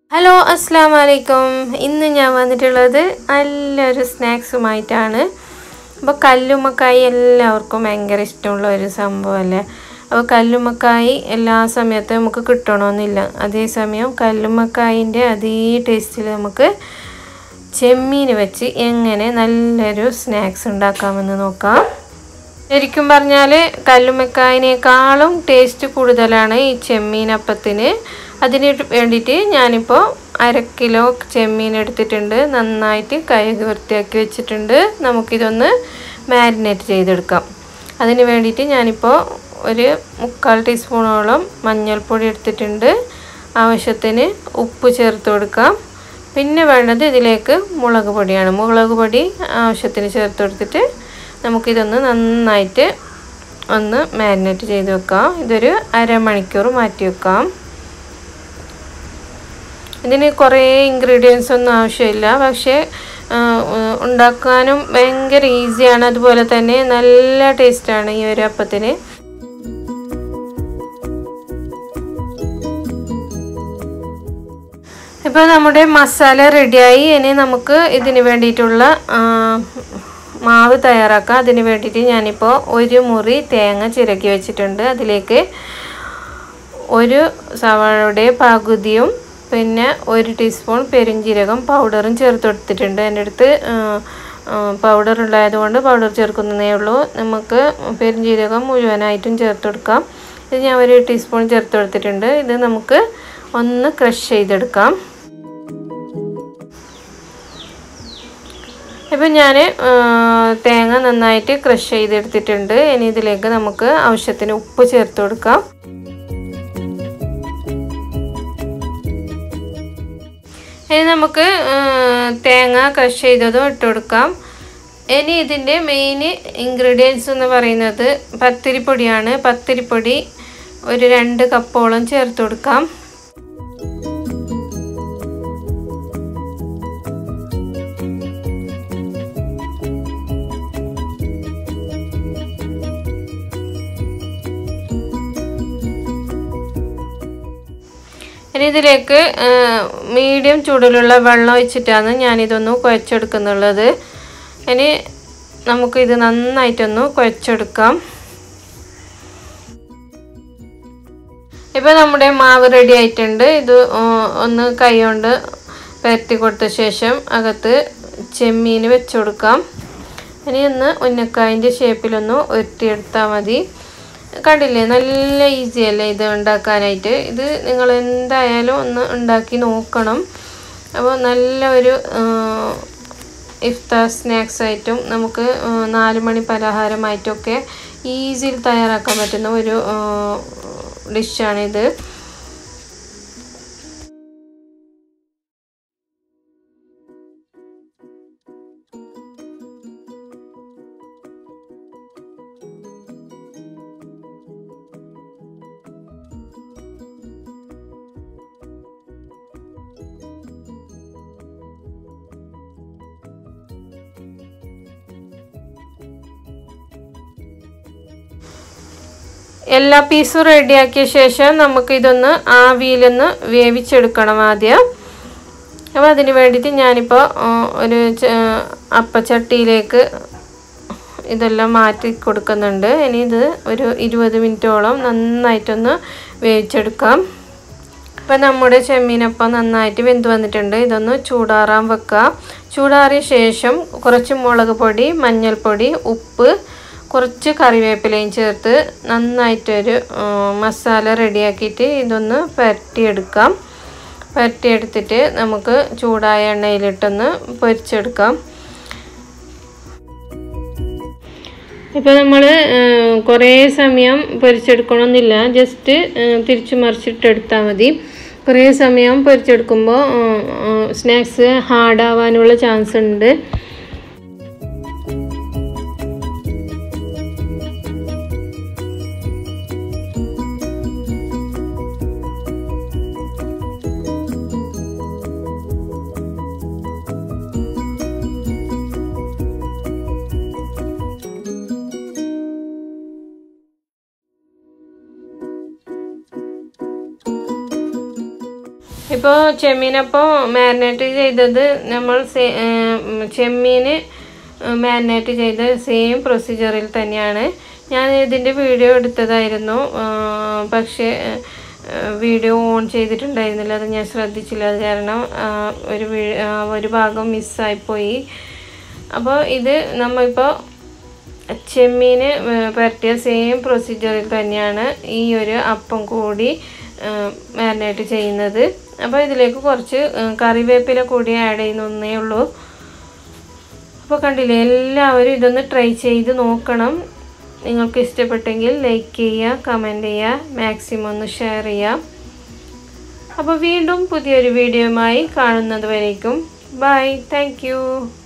hello അസ്സാം വലൈക്കും ഇന്ന് ഞാൻ വന്നിട്ടുള്ളത് നല്ലൊരു സ്നാക്സുമായിട്ടാണ് അപ്പോൾ കല്ലുമ്മക്കായി എല്ലാവർക്കും ഭയങ്കര ഇഷ്ടമുള്ള ഒരു സംഭവമല്ലേ അപ്പോൾ കല്ലുമ്മക്കായി എല്ലാ സമയത്തും നമുക്ക് കിട്ടണമെന്നില്ല അതേസമയം കല്ലുമ്മക്കായിൻ്റെ അതേ ടേസ്റ്റിൽ നമുക്ക് ചെമ്മീൻ വെച്ച് എങ്ങനെ നല്ലൊരു സ്നാക്സ് ഉണ്ടാക്കാമെന്ന് നോക്കാം ശരിക്കും പറഞ്ഞാൽ കല്ലുമ്മക്കായനേക്കാളും ടേസ്റ്റ് കൂടുതലാണ് ഈ ചെമ്മീനപ്പത്തിന് അതിന് വേണ്ടിയിട്ട് ഞാനിപ്പോൾ അര കിലോ ചെമ്മീൻ എടുത്തിട്ടുണ്ട് നന്നായിട്ട് കഴുകി വൃത്തിയാക്കി വെച്ചിട്ടുണ്ട് നമുക്കിതൊന്ന് മാരിനേറ്റ് ചെയ്തെടുക്കാം അതിന് വേണ്ടിയിട്ട് ഞാനിപ്പോൾ ഒരു മുക്കാൽ ടീസ്പൂണോളം മഞ്ഞൾപ്പൊടി എടുത്തിട്ടുണ്ട് ആവശ്യത്തിന് ഉപ്പ് ചേർത്ത് കൊടുക്കാം പിന്നെ വേണ്ടത് ഇതിലേക്ക് മുളക് പൊടിയാണ് മുളക് പൊടി ആവശ്യത്തിന് ചേർത്ത് കൊടുത്തിട്ട് നമുക്കിതൊന്ന് നന്നായിട്ട് ഒന്ന് മാരിനേറ്റ് ചെയ്ത് വെക്കാം ഇതൊരു അരമണിക്കൂർ മാറ്റി വെക്കാം ഇതിന് കുറേ ഇൻഗ്രീഡിയൻസ് ഒന്നും ആവശ്യമില്ല പക്ഷേ ഉണ്ടാക്കാനും ഭയങ്കര ഈസിയാണ് അതുപോലെ തന്നെ നല്ല ടേസ്റ്റാണ് ഈ ഒരു അപ്പത്തിന് ഇപ്പോൾ നമ്മുടെ മസാല റെഡിയായി ഇനി നമുക്ക് ഇതിന് വേണ്ടിയിട്ടുള്ള മാവ് തയ്യാറാക്കാം അതിന് വേണ്ടിയിട്ട് ഞാനിപ്പോൾ ഒരു മുറി തേങ്ങ ചിരക്കി വെച്ചിട്ടുണ്ട് അതിലേക്ക് ഒരു സവാളയുടെ പകുതിയും പിന്നെ ഒരു ടീസ്പൂൺ പെരുംജീരകം പൗഡറും ചേർത്ത് കൊടുത്തിട്ടുണ്ട് എൻ്റെ അടുത്ത് പൗഡർ ഉണ്ടായതുകൊണ്ട് പൗഡർ ചേർക്കുന്നതേ ഉള്ളൂ നമുക്ക് പെരുംജീരകം മുഴുവനായിട്ടും ചേർത്ത് കൊടുക്കാം ഇത് ഞാൻ ഒരു ടീസ്പൂൺ ചേർത്ത് കൊടുത്തിട്ടുണ്ട് ഇത് നമുക്ക് ഒന്ന് ക്രഷ് ചെയ്തെടുക്കാം ഇപ്പം ഞാൻ തേങ്ങ നന്നായിട്ട് ക്രഷ് ചെയ്തെടുത്തിട്ടുണ്ട് ഇനി ഇതിലേക്ക് നമുക്ക് ആവശ്യത്തിന് ഉപ്പ് ചേർത്ത് കൊടുക്കാം ഇനി നമുക്ക് തേങ്ങ ക്രഷ് ചെയ്തതും ഇട്ട് കൊടുക്കാം ഇനി ഇതിൻ്റെ മെയിൻ ഇൻഗ്രീഡിയൻസ് എന്ന് പറയുന്നത് പത്തിരിപ്പൊടിയാണ് പത്തിരിപ്പൊടി ഒരു രണ്ട് കപ്പോളം ചേർത്ത് കൊടുക്കാം ഇനി ഇതിലേക്ക് മീഡിയം ചൂടിലുള്ള വെള്ളം ഒഴിച്ചിട്ടാണ് ഞാനിതൊന്ന് കുഴച്ചെടുക്കുന്നുള്ളത് ഇനി നമുക്കിത് നന്നായിട്ടൊന്ന് കുഴച്ചെടുക്കാം ഇപ്പോൾ നമ്മുടെ മാവ് റെഡി ആയിട്ടുണ്ട് ഇത് ഒന്ന് കൈ കൊണ്ട് പരത്തി കൊടുത്ത ശേഷം അകത്ത് ചെമ്മീൻ വെച്ച് കൊടുക്കാം ഇനി ഒന്ന് ഉന്നക്കായൻ്റെ ഷേപ്പിലൊന്ന് ഉരുട്ടിയെടുത്താൽ മതി കണ്ടില്ലേ നല്ല ഈസി അല്ലേ ഇത് ഉണ്ടാക്കാനായിട്ട് ഇത് നിങ്ങൾ എന്തായാലും ഒന്ന് ഉണ്ടാക്കി നോക്കണം അപ്പോൾ നല്ല ഒരു ഇഫ്താർ സ്നാക്സ് ആയിട്ടും നമുക്ക് നാല് മണി പലഹാരമായിട്ടൊക്കെ ഈസിയിൽ തയ്യാറാക്കാൻ പറ്റുന്ന ഒരു ഡിഷാണിത് എല്ലാ പീസും റെഡിയാക്കിയ ശേഷം നമുക്ക് ഇതൊന്ന് ആവിയിലൊന്ന് വേവിച്ചെടുക്കണം ആദ്യം അപ്പോൾ അതിന് വേണ്ടിയിട്ട് ഞാനിപ്പോൾ ഒരു അപ്പച്ചട്ടിയിലേക്ക് ഇതെല്ലാം മാറ്റി കൊടുക്കുന്നുണ്ട് ഇനി ഇത് ഒരു ഇരുപത് മിനിറ്റോളം നന്നായിട്ടൊന്ന് വേവിച്ചെടുക്കാം ഇപ്പം നമ്മുടെ ചെമ്മീനപ്പം നന്നായിട്ട് വെന്ത് വന്നിട്ടുണ്ട് ഇതൊന്ന് ചൂടാറാൻ വെക്കാം ചൂടാറിയ ശേഷം കുറച്ച് മുളക് പൊടി മഞ്ഞൾപ്പൊടി ഉപ്പ് കുറച്ച് കറിവേപ്പിലയും ചേർത്ത് നന്നായിട്ടൊരു മസാല റെഡിയാക്കിയിട്ട് ഇതൊന്ന് പരട്ടിയെടുക്കാം പരട്ടിയെടുത്തിട്ട് നമുക്ക് ചൂടായ എണ്ണയിലിട്ടൊന്ന് പൊരിച്ചെടുക്കാം ഇപ്പോൾ നമ്മൾ കുറേ സമയം പൊരിച്ചെടുക്കണമെന്നില്ല ജസ്റ്റ് തിരിച്ചു മറിച്ചിട്ടെടുത്താൽ മതി കുറേ സമയം പൊരിച്ചെടുക്കുമ്പോൾ സ്നാക്സ് ഹാർഡാവാനുള്ള ചാൻസ് ഉണ്ട് ഇപ്പോൾ ചെമ്മീനപ്പോൾ മാരിനേറ്റ് ചെയ്തത് നമ്മൾ സെ- ഏം, ചെമ്മീൻ മാരിനേറ്റ് ചെയ്ത സെയിം പ്രൊസീജിയറിൽ തന്നെയാണ് ഞാൻ ഇതിൻ്റെ വീഡിയോ എടുത്തതായിരുന്നു ആ, പക്ഷേ വീഡിയോ ഓൺ ചെയ്തിട്ടുണ്ടായിരുന്നില്ല അത് ഞാൻ ശ്രദ്ധിച്ചില്ല അത് കാരണം ആ, ഒരു വീ- ആ, ഒരു ഭാഗം മിസ്സായിപ്പോയി അപ്പോൾ ഇത് നമ്മളിപ്പോൾ ചെമ്മീന് പരട്ടിയ സെയിം പ്രൊസീജിയറിൽ തന്നെയാണ് ഈ ഒരു അപ്പം കൂടി മാരിനേറ്റ് ചെയ്യുന്നത് അപ്പോൾ ഇതിലേക്ക് കുറച്ച് ആ, കറിവേപ്പില കൂടി ആഡ് ചെയ്യുന്നേ ഉള്ളൂ അപ്പോൾ കണ്ടില്ലേ എല്ലാവരും ഇതൊന്ന് ട്രൈ ചെയ്ത് നോക്കണം നിങ്ങൾക്ക് ഇഷ്ടപ്പെട്ടെങ്കിൽ ലൈക്ക് ചെയ്യുക കമൻറ്റ് ചെയ്യുക മാക്സിമം ഒന്ന് ഷെയർ ചെയ്യുക അപ്പോൾ വീണ്ടും പുതിയൊരു വീഡിയോയുമായി കാണുന്നത് വരേക്കും ബൈ താങ്ക്